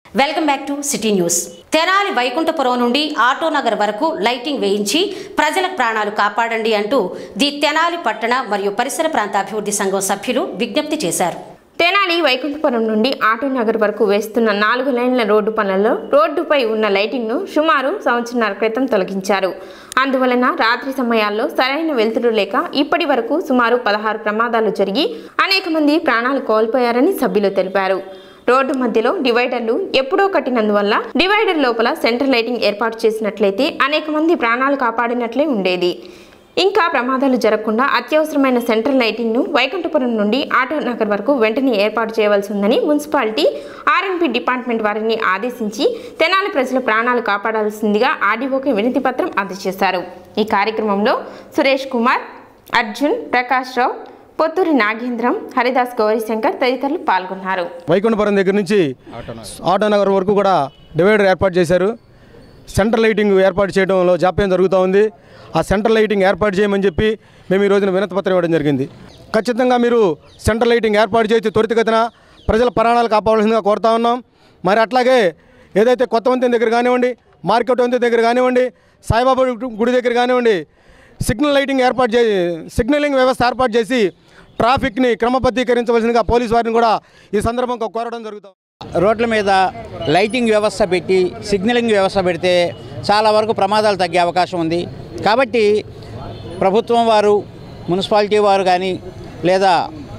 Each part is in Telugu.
welcome back to city news Tenali Vaikunthapuram నుండి ఆటోనగర్ వరకు లైటింగ్ వేయించి ప్రజల ప్రాణాలు కాపాడండి అంటూ ది తెనాలి పట్టణ మరియు పరిసర ప్రాంత అభివృద్ధి సంఘం సభ్యులు విజ్ఞప్తి చేశారు తెనాలి వైకుంఠపురం నుండి ఆటోనగర్ వరకు వేస్తున్న నాలుగు లైన్ల రోడ్డు పనులలో రోడ్డుపై ఉన్న లైటింగ్ను సుమారు సంవత్సరాల క్రితం తొలగించారు అందువలన రాత్రి సమయాల్లో సరైన వెలుతురు లేక ఇప్పటి వరకు సుమారు పదహారు ప్రమాదాలు జరిగి అనేక మంది ప్రాణాలు కోల్పోయారని సభ్యులు తెలిపారు రోడ్డు మధ్యలో డివైడర్లు ఎప్పుడో కట్టినందువల్ల డివైడర్ లోపల సెంటర్ లైటింగ్ ఏర్పాటు చేసినట్లయితే అనేక మంది ప్రాణాలు కాపాడినట్లే ఉండేది ఇంకా ప్రమాదాలు జరగకుండా అత్యవసరమైన సెంట్రల్ లైటింగ్ను వైకుంఠపురం నుండి ఆటో నగర్ వరకు వెంటనే ఏర్పాటు చేయవలసి ఉందని మున్సిపాలిటీ ఆర్ఎన్పి డిపార్ట్మెంట్ వారిని ఆదేశించి తెనాలి ప్రజల ప్రాణాలు కాపాడాల్సిందిగా ఆర్డీఓకి వినతి పత్రం అందజేశారు ఈ కార్యక్రమంలో సురేష్ కుమార్ అర్జున్ ప్రకాష్ రావు పొత్తూరి నాగేంద్రం హరిదాస్ గౌరీశంకర్ తదితరులు పాల్గొన్నారు వైకుంఠపురం దగ్గర నుంచి ఆటోనగర్ వరకు కూడా డివైడర్ ఏర్పాటు చేశారు సెంట్రల్ లైటింగ్ ఏర్పాటు చేయడంలో జాప్యం జరుగుతూ ఉంది ఆ సెంట్రల్ లైటింగ్ ఏర్పాటు చేయమని చెప్పి మేము ఈ రోజున వినతి పత్రం ఇవ్వడం జరిగింది ఖచ్చితంగా మీరు సెంట్రల్ లైటింగ్ ఏర్పాటు చేసి త్వరితగతిన ప్రజల ప్రాణాలు కాపాడాల్సిందిగా కోరుతా ఉన్నాం మరి అట్లాగే ఏదైతే కొత్త వంతెన దగ్గర కానివ్వండి మార్కెట్ వంతెన దగ్గర కానివ్వండి సాయిబాబా గుడి దగ్గర కానివ్వండి సిగ్నల్ లైటింగ్ ఏర్పాటు చేసి సిగ్నలింగ్ వ్యవస్థ ఏర్పాటు చేసి ట్రాఫిక్ని క్రమబద్ధీకరించవలసిందిగా పోలీసు వారిని కూడా ఈ సందర్భంగా కోరడం జరుగుతుంది రోడ్ల మీద లైటింగ్ వ్యవస్థ పెట్టి సిగ్నలింగ్ వ్యవస్థ పెడితే చాలా వరకు ప్రమాదాలు తగ్గే అవకాశం ఉంది కాబట్టి ప్రభుత్వం వారు మున్సిపాలిటీ వారు కానీ లేదా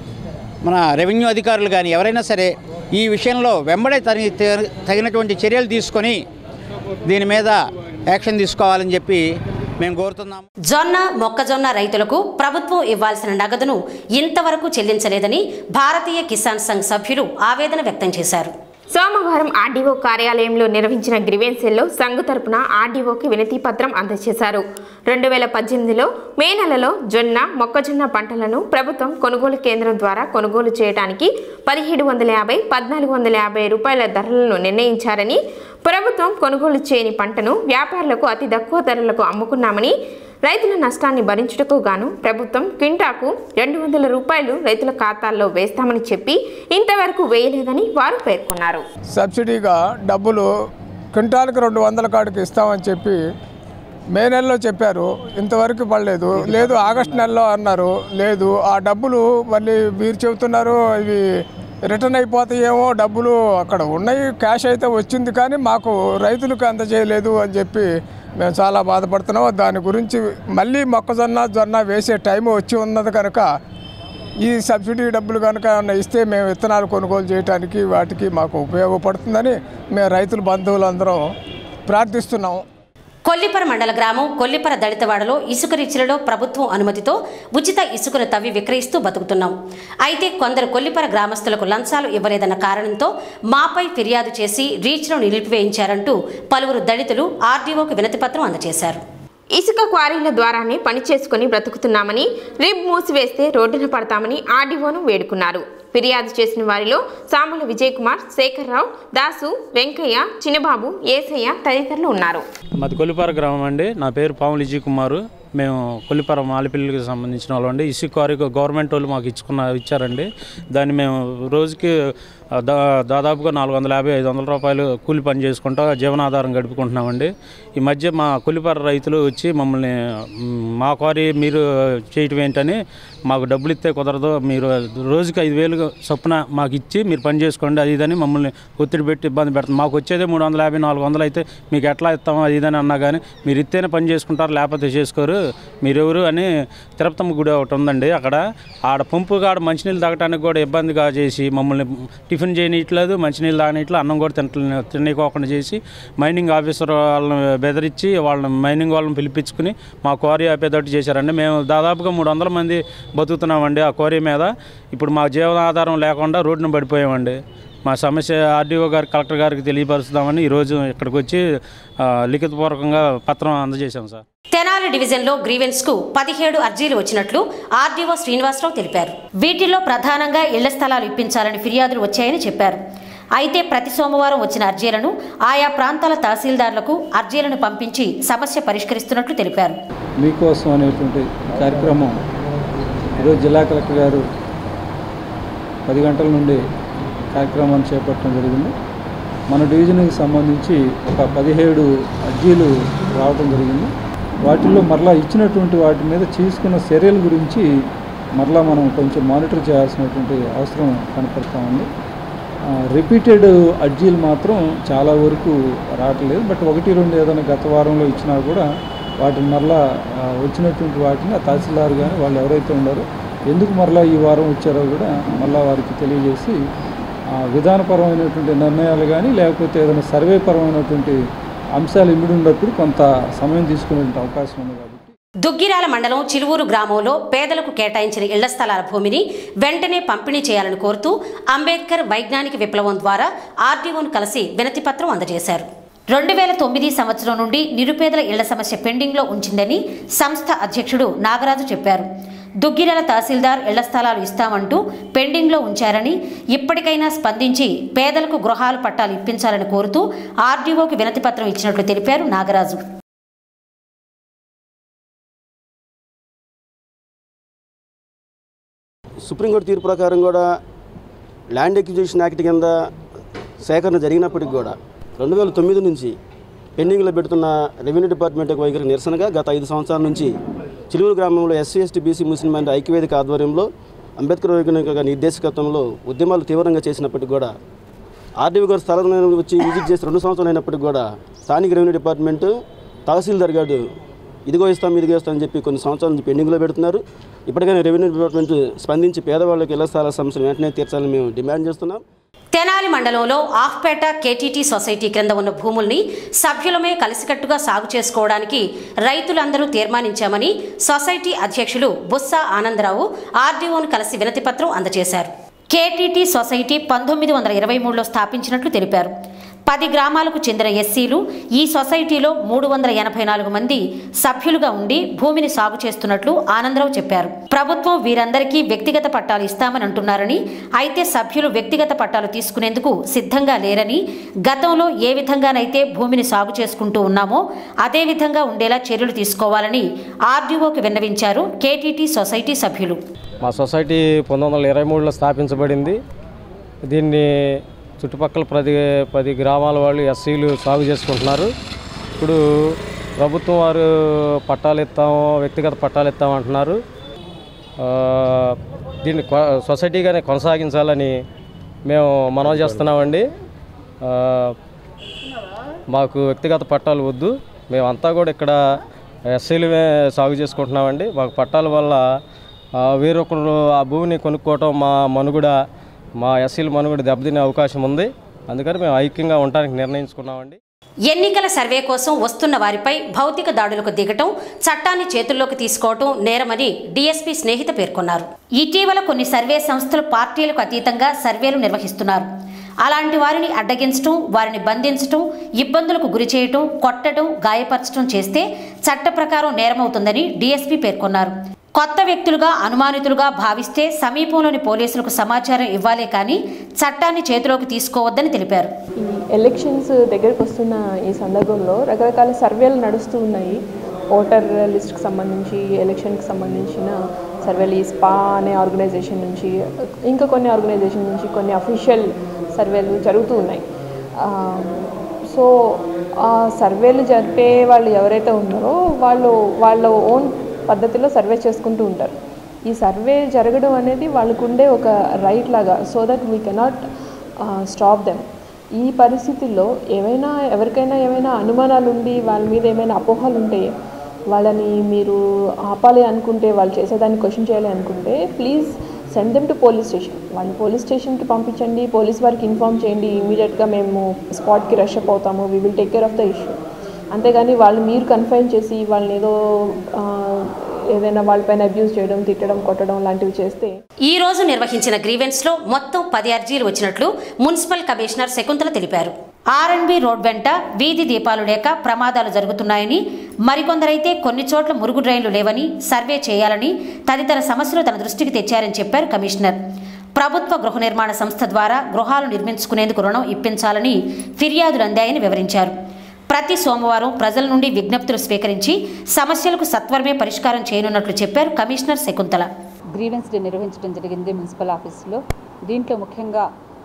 మన రెవెన్యూ అధికారులు కానీ ఎవరైనా సరే ఈ విషయంలో వెంబడే తని తగినటువంటి చర్యలు తీసుకొని దీని మీద యాక్షన్ తీసుకోవాలని చెప్పి మేము కోరుతున్నాము జొన్న మొక్కజొన్న రైతులకు ప్రభుత్వం ఇవ్వాల్సిన నగదును ఇంతవరకు చెల్లించలేదని భారతీయ కిసాన్ సంఘ్ సభ్యులు ఆవేదన వ్యక్తం చేశారు సోమవారం ఆర్డీఓ కార్యాలయంలో నిర్వహించిన గ్రివెన్సెల్లో సంఘు తరపున ఆర్డీఓకి వినతి పత్రం అందజేశారు రెండు వేల పద్దెనిమిదిలో మే నెలలో జొన్న మొక్కజొన్న పంటలను ప్రభుత్వం కొనుగోలు కేంద్రం ద్వారా కొనుగోలు చేయడానికి పదిహేడు వందల యాభై పద్నాలుగు వందల యాభై రూపాయల ధరలను నిర్ణయించారని ప్రభుత్వం కొనుగోలు చేయని పంటను వ్యాపారులకు అతి తక్కువ ధరలకు అమ్ముకున్నామని రైతుల నష్టాన్ని భరించుటకు గాను ప్రభుత్వం క్వింటాకు రెండు వందల రూపాయలు రైతుల ఖాతాల్లో వేస్తామని చెప్పి ఇంతవరకు వేయలేదని వారు పేర్కొన్నారు సబ్సిడీగా డబ్బులు క్వింటాల్కి రెండు వందల కాడికి ఇస్తామని చెప్పి మే నెలలో చెప్పారు ఇంతవరకు పడలేదు లేదు ఆగస్ట్ నెలలో అన్నారు లేదు ఆ డబ్బులు మళ్ళీ మీరు చెబుతున్నారు ఇవి రిటర్న్ అయిపోతాయేమో డబ్బులు అక్కడ ఉన్నాయి క్యాష్ అయితే వచ్చింది కానీ మాకు రైతులకు అందజేయలేదు అని చెప్పి మేము చాలా బాధపడుతున్నాం దాని గురించి మళ్ళీ మొక్కజొన్న జొన్న వేసే టైం వచ్చి ఉన్నది కనుక ఈ సబ్సిడీ డబ్బులు కనుక ఏమన్నా ఇస్తే మేము విత్తనాలు కొనుగోలు చేయడానికి వాటికి మాకు ఉపయోగపడుతుందని మేము రైతుల బంధువులందరం ప్రార్థిస్తున్నాం కొల్లిపర మండల గ్రామం కొల్లిపర దళితవాడలో ఇసుక రీచ్లలో ప్రభుత్వం అనుమతితో ఉచిత ఇసుకను తవ్వి విక్రయిస్తూ బతుకుతున్నాం అయితే కొందరు కొల్లిపర గ్రామస్తులకు లంచాలు ఇవ్వలేదన్న కారణంతో మాపై ఫిర్యాదు చేసి రీచ్ను నిలిపివేయించారంటూ పలువురు దళితులు ఆర్డీఓకు వినతిపత్రం అందజేశారు ఇసుక క్వారీల ద్వారానే పని చేసుకుని బ్రతుకుతున్నామని రిబ్ మూసివేస్తే రోడ్డున పడతామని ఆర్డీఓను వేడుకున్నారు ఫిర్యాదు చేసిన వారిలో సాముల విజయ్ కుమార్ శేఖర్రావు దాసు వెంకయ్య చిన్నబాబు ఏసయ్య తదితరులు ఉన్నారు మాది కొల్లిపార గ్రామం అండి నా పేరు పాములు విజయ్ కుమారు మేము కొల్లిపార మాలిపిల్లకి సంబంధించిన వాళ్ళు అండి ఇసుక క్వారీకి గవర్నమెంట్ వాళ్ళు మాకు ఇచ్చుకున్న ఇచ్చారండి దాన్ని మేము రోజుకి ఆ, దా దాదాపుగా నాలుగు వందల యాభై ఐదు వందల రూపాయలు కూలి పని చేసుకుంటా జీవనాధారం గడుపుకుంటున్నామండి ఈ మధ్య మా కొల్లిపార రైతులు వచ్చి మమ్మల్ని మ్, మా క్వారీ మీరు చేయటం ఏంటని మాకు డబ్బులు ఇస్తే కుదరదు మీరు రోజుకి ఐదు వేలు చొప్పున మాకు ఇచ్చి మీరు పని చేసుకోండి అది ఇదని మమ్మల్ని ఒత్తిడి పెట్టి ఇబ్బంది పెడుతుంది మాకు వచ్చేదే మూడు వందల యాభై నాలుగు వందలు అయితే మీకు ఎట్లా ఇస్తామో అది ఇదని అన్నా కానీ మీరు ఇస్తేనే పని చేసుకుంటారు లేకపోతే చేసుకోరు మీరెవరు అని తిరుపతమ్మ గుడి ఒకటి ఉందండి అక్కడ ఆడ పంపు కాడ మంచినీళ్ళు తాగడానికి కూడా ఇబ్బందిగా చేసి మమ్మల్ని టిఫిన్ చేయనీయట్లేదు మంచినీళ్ళు తాగనీయట్లేదు అన్నం కూడా తింట తినకోకుండా చేసి మైనింగ్ ఆఫీసర్ వాళ్ళని బెదిరించి వాళ్ళని మైనింగ్ వాళ్ళని పిలిపించుకుని మా క్వారీ ఆపేటట్టు చేశారండి మేము దాదాపుగా మూడు వందల మంది బతుకుతున్నామండి ఆ క్వారీ మీద ఇప్పుడు మా జీవనాధారం లేకుండా రోడ్డున పడిపోయామండి మా సమస్య ఆర్డీఓ గారు కలెక్టర్ గారికి తెలియపరుస్తామని ఈరోజు ఇక్కడికి వచ్చి ఆ, లిఖితపూర్వకంగా పత్రం అందజేశాం సార్ తెనాలి డివిజన్లో గ్రీవెన్స్ కు పదిహేడు అర్జీలు వచ్చినట్లు ఆర్డీఓ శ్రీనివాసరావు తెలిపారు వీటిల్లో ప్రధానంగా ఇళ్ల స్థలాలు ఇప్పించాలని ఫిర్యాదులు వచ్చాయని చెప్పారు అయితే ప్రతి సోమవారం వచ్చిన అర్జీలను ఆయా ప్రాంతాల తహసీల్దార్లకు అర్జీలను పంపించి సమస్య పరిష్కరిస్తున్నట్లు తెలిపారు మీకోసం అనేటువంటి కార్యక్రమం ఈరోజు జిల్లా కలెక్టర్ గారు పది గంటల నుండి కార్యక్రమాన్ని చేపట్టడం జరిగింది మన డివిజన్కి సంబంధించి ఒక పదిహేడు అర్జీలు రావడం జరిగింది వాటిల్లో మరలా ఇచ్చినటువంటి వాటి మీద తీసుకున్న చర్యల గురించి మరలా మనం కొంచెం మానిటర్ చేయాల్సినటువంటి అవసరం కనపడతా ఉంది రిపీటెడ్ అర్జీలు మాత్రం చాలా వరకు రావట్లేదు బట్ ఒకటి రెండు ఏదైనా గత వారంలో ఇచ్చినా కూడా వాటిని మరలా ఆ, వచ్చినటువంటి వాటిని ఆ తహసీల్దార్ కానీ వాళ్ళు ఎవరైతే ఉన్నారో ఎందుకు మరలా ఈ వారం వచ్చారో కూడా మరలా వారికి తెలియజేసి ఆ, విధానపరమైనటువంటి నిర్ణయాలు కానీ లేకపోతే ఏదైనా సర్వే పరమైనటువంటి అంశాలు ఇమిడి ఉన్నప్పుడు కొంత సమయం తీసుకునే అవకాశం ఉంది కాబట్టి దుగ్గిరాల మండలం చిలువూరు గ్రామంలో పేదలకు కేటాయించిన ఇళ్ల స్థలాల భూమిని వెంటనే పంపిణీ చేయాలని కోరుతూ అంబేద్కర్ వైజ్ఞానిక విప్లవం ద్వారా ఆర్డీఓను కలిసి వినతిపత్రం అందజేశారు రెండు వేల తొమ్మిది సంవత్సరం నుండి నిరుపేదల ఇళ్ల సమస్య పెండింగ్లో ఉంచిందని సంస్థ అధ్యక్షుడు నాగరాజు చెప్పారు దుగ్గిరాల తహసీల్దార్ ఇళ్ల స్థలాలు ఇస్తామంటూ పెండింగ్లో ఉంచారని ఇప్పటికైనా స్పందించి పేదలకు గృహాలు పట్టాలు ఇప్పించాలని కోరుతూ ఆర్డీఓకి వినతిపత్రం ఇచ్చినట్లు తెలిపారు నాగరాజు సుప్రీంకోర్టు తీర్పు ప్రకారం కూడా ల్యాండ్ ఎక్విజిషన్ యాక్ట్ కింద సేకరణ జరిగినప్పటికి కూడా రెండు వేల తొమ్మిది నుంచి పెండింగ్లో పెడుతున్న రెవెన్యూ డిపార్ట్మెంట్ యొక్క వైఖరి నిరసనగా గత ఐదు సంవత్సరాల నుంచి చిలువురు గ్రామంలో SC ST BC Muslim minority ఐక్యవేదిక ఆధ్వర్యంలో అంబేద్కర్ వైజ్ఞానిక నిర్దేశకత్వంలో ఉద్యమాలు తీవ్రంగా చేసినప్పటికీ కూడా ఆర్డీఓ గారు స్థలం వచ్చి విజిట్ చేసి రెండు సంవత్సరాలు అయినప్పటికీ కూడా స్థానిక రెవెన్యూ డిపార్ట్మెంట్ తహసీల్దార్ గారు ఇదిగో ఇస్తాం ఇదిగో ఇస్తాం అని చెప్పి కొన్ని సంవత్సరాల నుంచి పెండింగ్లో పెడుతున్నారు ఇప్పటికైనా రెవెన్యూ డిపార్ట్మెంట్ స్పందించి పేదవాళ్ళకి ఇళ్ల స్థల సమస్యలు వెంటనే తీర్చాలని మేము డిమాండ్ చేస్తున్నాం తెనాలి మండలంలో ఆఫ్పేట కేటీటీ సొసైటీ క్రింద ఉన్న భూముల్ని సభ్యులమే కలిసికట్టుగా సాగు చేసుకోవడానికి రైతులందరూ తీర్మానించామని సొసైటీ అధ్యక్షులు బుస్సా ఆనందరావు ఆర్డీఓను కలిసి వినతిపత్రం అందజేశారు కేటీటీ సొసైటీ పంతొమ్మిది వందల ఇరవై మూడులో స్థాపించినట్లు తెలిపారు పది గ్రామాలకు చెందిన ఎస్సీలు ఈ సొసైటీలో మూడు వందల ఎనభై నాలుగు మంది సభ్యులుగా ఉండి భూమిని సాగు చేస్తున్నట్లు ఆనందరావు చెప్పారు ప్రభుత్వం వీరందరికీ వ్యక్తిగత పట్టాలు ఇస్తామని అంటున్నారని అయితే సభ్యులు వ్యక్తిగత పట్టాలు తీసుకునేందుకు సిద్ధంగా లేరని గతంలో ఏ విధంగానైతే భూమిని సాగు చేసుకుంటూ ఉన్నామో అదే విధంగా ఉండేలా చర్యలు తీసుకోవాలని ఆర్డీఓకి విన్నవించారు కేటీటీ సొసైటీ సభ్యులు మా సొసైటీ పంతొమ్మిది వందల ఇరవై మూడులో స్థాపించబడింది దీన్ని చుట్టుపక్కల పది పది గ్రామాల వాళ్ళు ఎస్సీలు సాగు చేసుకుంటున్నారు ఇప్పుడు ప్రభుత్వం వారు పట్టాలు ఇస్తాము వ్యక్తిగత పట్టాలు ఇస్తాము అంటున్నారు ఆ, దీన్ని కొ- సొసైటీగానే కొనసాగించాలని మేము మనవి చేస్తున్నామండి ఆ, మాకు వ్యక్తిగత పట్టాలు వద్దు మేమంతా కూడా ఇక్కడ ఎస్సీలమే సాగు చేసుకుంటున్నామండి మాకు పట్టాల వల్ల ఆ, వేరొకరు ఆ భూమిని కొనుక్కోవటం మా మనుగడ మా ఎస్సీల మనుగడ దెబ్బతినే అవకాశం ఉంది అందుకని మేము ఐక్యంగా ఉండడానికి నిర్ణయించుకున్నామండి ఎన్నికల సర్వే కోసం వస్తున్న వారిపై భౌతిక దాడులకు దిగటం చట్టాన్ని చేతుల్లోకి తీసుకోవటం నేరమని డీఎస్పీ స్నేహిత పేర్కొన్నారు ఇటీవల కొన్ని సర్వే సంస్థలు పార్టీలకు అతీతంగా సర్వేలు నిర్వహిస్తున్నారు అలాంటి వారిని అడ్డగించటం వారిని బంధించటం ఇబ్బందులకు గురి చేయటం కొట్టడం గాయపరచడం చేస్తే చట్ట ప్రకారం నేరమవుతుందని డీఎస్పీ పేర్కొన్నారు కొత్త వ్యక్తులుగా అనుమానితులుగా భావిస్తే సమీపంలోని పోలీసులకు సమాచారం ఇవ్వాలే కానీ చట్టాన్ని చేతిలోకి తీసుకోవద్దని తెలిపారు ఈ ఎలక్షన్స్ దగ్గరకు వస్తున్న ఈ సందర్భంలో రకరకాల సర్వేలు నడుస్తూ ఉన్నాయి ఓటర్ లిస్ట్కి సంబంధించి ఎలక్షన్కి సంబంధించిన సర్వేలు ఈ స్పా అనే ఆర్గనైజేషన్ నుంచి ఇంకా కొన్ని ఆర్గనైజేషన్ నుంచి కొన్ని అఫీషియల్ సర్వేలు జరుగుతూ ఉన్నాయి ఆ, సో ఆ సర్వేలు జరిపే వాళ్ళు ఎవరైతే ఉన్నారో వాళ్ళు వాళ్ళ ఓన్ పద్ధతిలో సర్వే చేసుకుంటూ ఉంటారు ఈ సర్వే జరగడం అనేది వాళ్ళకు ఉండే ఒక రైట్ లాగా so that we cannot stop them ఈ పరిస్థితుల్లో ఏమైనా ఎవరికైనా ఏమైనా అనుమానాలు ఉండి వాళ్ళ మీద ఏమైనా అపోహలు ఉంటే వాళ్ళని మీరు ఆపాలి అనుకుంటే వాళ్ళు చేసేదాన్ని క్వశ్చన్ చేయాలి అనుకుంటే please send them to police station వాళ్ళు పోలీస్ స్టేషన్కి పంపించండి పోలీస్ వారికి ఇన్ఫామ్ చేయండి ఇమీడియట్గా మేము స్పాట్కి రష్ అప్ అవుతాము we will take care of the issue అంతేగాని వాళ్ళు మీరు కన్ఫైన్ చేసి వాళ్ళని ఏదో ఆ, ఏదైనా వాళ్ళపైన అబ్యూస్ చేయడం తిట్టడం కొట్టడం లాంటివి చేస్తే ఈ రోజు నిర్వహించిన గ్రీవెన్స్ లో మొత్తం పది అర్జీలు వచ్చినట్లు మున్సిపల్ కమిషనర్ శకుంతల తెలిపారు ఆర్ఎన్బి రోడ్ వెంట వీధి దీపాలు లేక ప్రమాదాలు జరుగుతున్నాయని మరికొందరైతే కొన్ని చోట్ల మురుగు డ్రైన్లు లేవని సర్వే చేయాలని తదితర సమస్యలు తన దృష్టికి తెచ్చారని చెప్పారు కమిషనర్ ప్రభుత్వ గృహ నిర్మాణ సంస్థ ద్వారా గృహాలు నిర్మించుకునేందుకు రుణం ఇప్పించాలని ఫిర్యాదులు అందాయని వివరించారు ప్రతి సోమవారం ప్రజల నుండి విజ్ఞప్తులు స్వీకరించి సమస్యలకు సత్వరమే పరిష్కారం చేయనున్నట్లు చెప్పారు కమిషనర్ శకుంతల గ్రీవెన్స్ డే నిర్వహించడం జరిగింది మున్సిపల్ ఆఫీస్లో దీంట్లో ముఖ్యంగా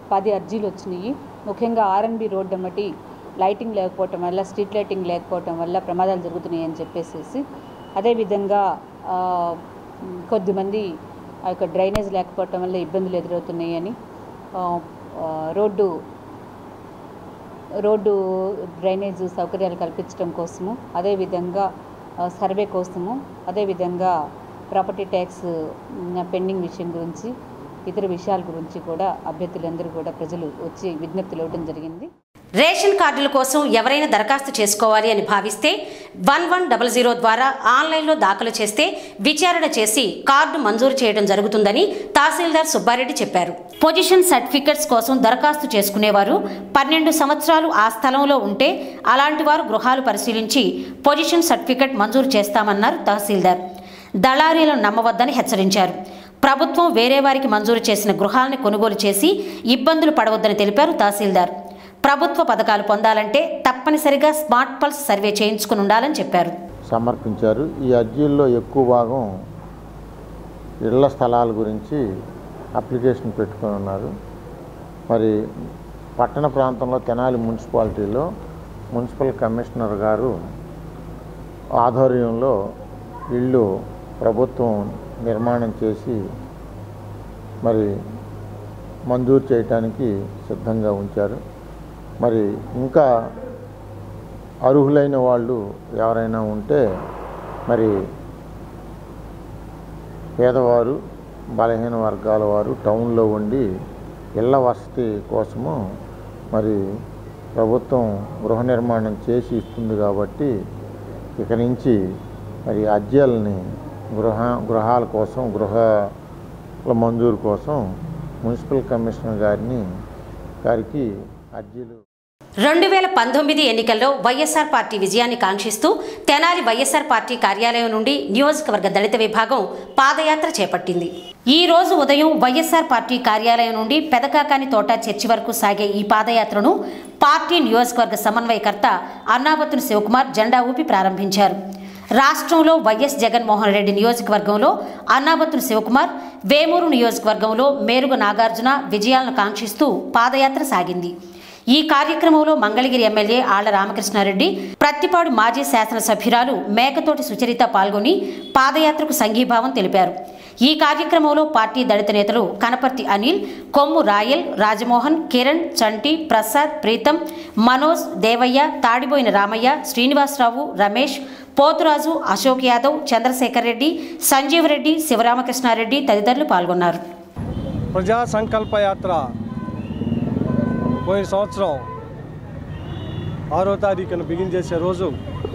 పది అర్జీలు వచ్చినాయి ముఖ్యంగా ఆర్ఎన్బి రోడ్డు అమ్మటి లైటింగ్ లేకపోవటం వల్ల స్ట్రీట్ లైటింగ్ లేకపోవటం వల్ల ప్రమాదాలు జరుగుతున్నాయి అని చెప్పేసి అదేవిధంగా ఆ, మ్, కొద్దిమంది ఆ యొక్క డ్రైనేజ్ లేకపోవటం వల్ల ఇబ్బందులు ఎదురవుతున్నాయని ఆ, ఆ, రోడ్డు రోడ్డు డ్రైనేజ్ సౌకర్యాలు కల్పించడం కోసము అదేవిధంగా ఆ, సర్వే కోసము అదేవిధంగా ప్రాపర్టీ ట్యాక్స్ మ్, పెండింగ్ విషయం గురించి ఇతర విషయాల గురించి కూడా అభ్యర్థులందరూ కూడా ప్రజలు వచ్చి విజ్ఞప్తులు ఇవ్వడం జరిగింది రేషన్ కార్డుల కోసం ఎవరైనా దరఖాస్తు చేసుకోవాలి అని భావిస్తే వన్ వన్ డబల్ జీరో ద్వారా ఆన్లైన్లో దాఖలు చేస్తే విచారణ చేసి కార్డు మంజూరు చేయడం జరుగుతుందని తహసీల్దార్ సుబ్బారెడ్డి చెప్పారు పొజిషన్ సర్టిఫికెట్స్ కోసం దరఖాస్తు చేసుకునేవారు పన్నెండు సంవత్సరాలు ఆ స్థలంలో ఉంటే అలాంటి వారు గృహాలు పరిశీలించి పొజిషన్ సర్టిఫికెట్ మంజూరు చేస్తామన్నారు తహసీల్దార్ దళారీలను నమ్మవద్దని హెచ్చరించారు ప్రభుత్వం వేరే వారికి మంజూరు చేసిన గృహాలను కొనుగోలు చేసి ఇబ్బందులు పడవద్దని తెలిపారు తహసీల్దార్ ప్రభుత్వ పథకాలు పొందాలంటే తప్పనిసరిగా స్మార్ట్ పల్స్ సర్వే చేయించుకుని ఉండాలని చెప్పారు సమర్పించారు ఈ అర్జీల్లో ఎక్కువ భాగం ఇళ్ల స్థలాల గురించి అప్లికేషన్ పెట్టుకొని ఉన్నారు మరి పట్టణ ప్రాంతంలో తెనాలి మున్సిపాలిటీలో మున్సిపల్ కమిషనర్ గారు ఆధ్వర్యంలో ఇళ్ళు ప్రభుత్వం నిర్మాణం చేసి మరి మంజూరు చేయటానికి సిద్ధంగా ఉంచారు మరి ఇంకా అర్హులైన వాళ్ళు ఎవరైనా ఉంటే మరి పేదవారు బలహీన వర్గాల వారు టౌన్లో ఉండి ఇళ్ళ వసతి కోసము మరి ప్రభుత్వం గృహ నిర్మాణం చేసి ఇస్తుంది కాబట్టి ఇక నుంచి మరి అర్జీలని గృహ గృహాల కోసం గృహాల మంజూరు కోసం మున్సిపల్ కమిషనర్ గారిని గారికి అర్జీలు రెండు వేల పంతొమ్మిది ఎన్నికల్లో వైఎస్ఆర్ పార్టీ విజయాన్ని కాంక్షిస్తూ తెనాలి వైఎస్ఆర్ పార్టీ కార్యాలయం నుండి నియోజకవర్గ దళిత విభాగం పాదయాత్ర చేపట్టింది ఈ రోజు ఉదయం వైఎస్ఆర్ పార్టీ కార్యాలయం నుండి పెదకాకాని తోట చర్చి వరకు సాగే ఈ పాదయాత్రను పార్టీ నియోజకవర్గ సమన్వయకర్త అన్నాబత్తుని శివకుమార్ జెండా ఊపి ప్రారంభించారు రాష్ట్రంలో వైఎస్ జగన్మోహన్ రెడ్డి నియోజకవర్గంలో అన్నాబత్తుని శివకుమార్ వేమూరు నియోజకవర్గంలో మేరుగు నాగార్జున విజయాలను కాంక్షిస్తూ పాదయాత్ర సాగింది ఈ కార్యక్రమంలో మంగళగిరి ఎమ్మెల్యే ఆళ్ల రామకృష్ణారెడ్డి ప్రత్తిపాడు మాజీ శాసనసభ్యురాలు మేకతోటి సుచరిత పాల్గొని పాదయాత్రకు సంఘీభావం తెలిపారు ఈ కార్యక్రమంలో పార్టీ దళిత నేతలు కనపర్తి అనిల్ కొమ్ము రాయల్ రాజమోహన్ కిరణ్ చంటి ప్రసాద్ ప్రీతం మనోజ్ దేవయ్య తాడిబోయిన రామయ్య శ్రీనివాసరావు రమేష్ పోతురాజు అశోక్ యాదవ్ చంద్రశేఖర్ రెడ్డి సంజీవ్ రెడ్డి శివరామకృష్ణారెడ్డి తదితరులు పాల్గొన్నారు ప్రజా సంకల్ప యాత్ర పోయిన సంవత్సరం ఆరో తారీఖున బిగిన్ చేసే రోజు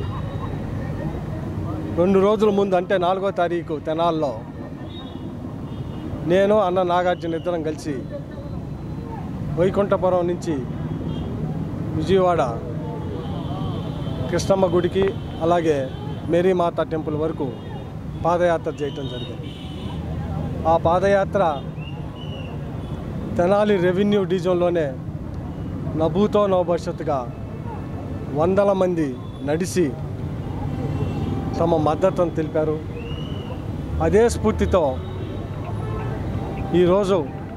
రెండు రోజుల ముందు అంటే నాలుగో తారీఖు తెనాల్లో నేను అన్న నాగార్జున ఇద్దరం కలిసి వైకుంఠపురం నుంచి విజయవాడ కృష్ణమ్మ గుడికి అలాగే మేరీమాత టెంపుల్ వరకు పాదయాత్ర చేయటం జరిగింది ఆ పాదయాత్ర తెనాలి రెవెన్యూ డివిజన్లోనే నభూతో నవభవిష్యత్తుగా వందల మంది నడిచి తమ మద్దతును తెలిపారు అదే స్ఫూర్తితో ఈరోజు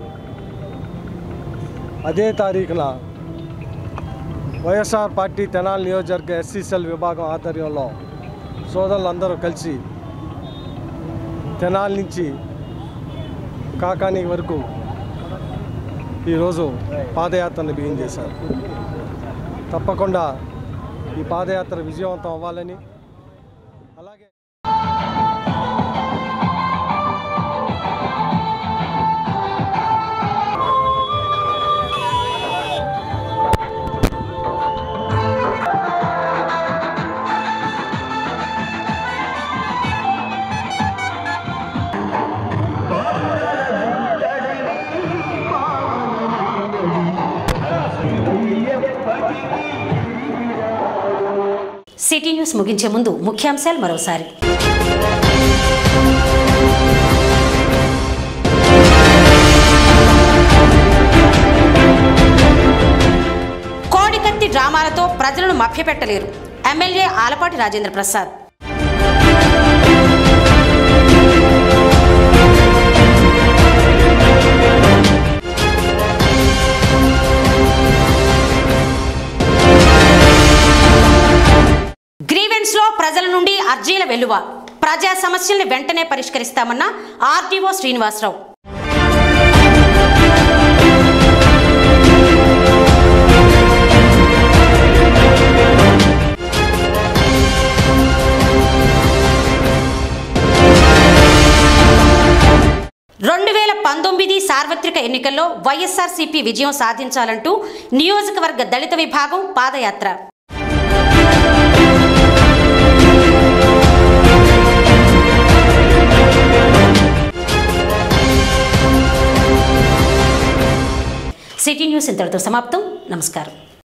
అదే తారీఖున వైఎస్ఆర్ పార్టీ తెనాలి నియోజకవర్గ ఎస్సీసెల్ విభాగం ఆధ్వర్యంలో సోదరులందరూ కలిసి తెనాలి నుంచి కాకాని వరకు ఈరోజు పాదయాత్రను బిగిన్ చేశారు తప్పకుండా ఈ పాదయాత్ర విజయవంతం అవ్వాలని అలాగే సిటీ న్యూస్ ముగించే ముందు ముఖ్యాంశాలు మరోసారి కోడికత్తి డ్రామాలతో ప్రజలను మభ్యపెట్టలేరు ఎమ్మెల్యే ఆలపాటి రాజేంద్ర ప్రసాద్ గ్రీవెన్స్ లో ప్రజల నుండి అర్జీల వెలువ ప్రజా సమస్యల్ని వెంటనే పరిష్కరిస్తామన్న ఆర్డీఓ శ్రీనివాసరావు రెండు వేల పంతొమ్మిది సార్వత్రిక ఎన్నికల్లో వైఎస్ఆర్సీపీ విజయం సాధించాలంటూ నియోజకవర్గ దళిత విభాగం పాదయాత్ర సిటీ న్యూస్ ఇంతటితో సమాప్తం నమస్కారం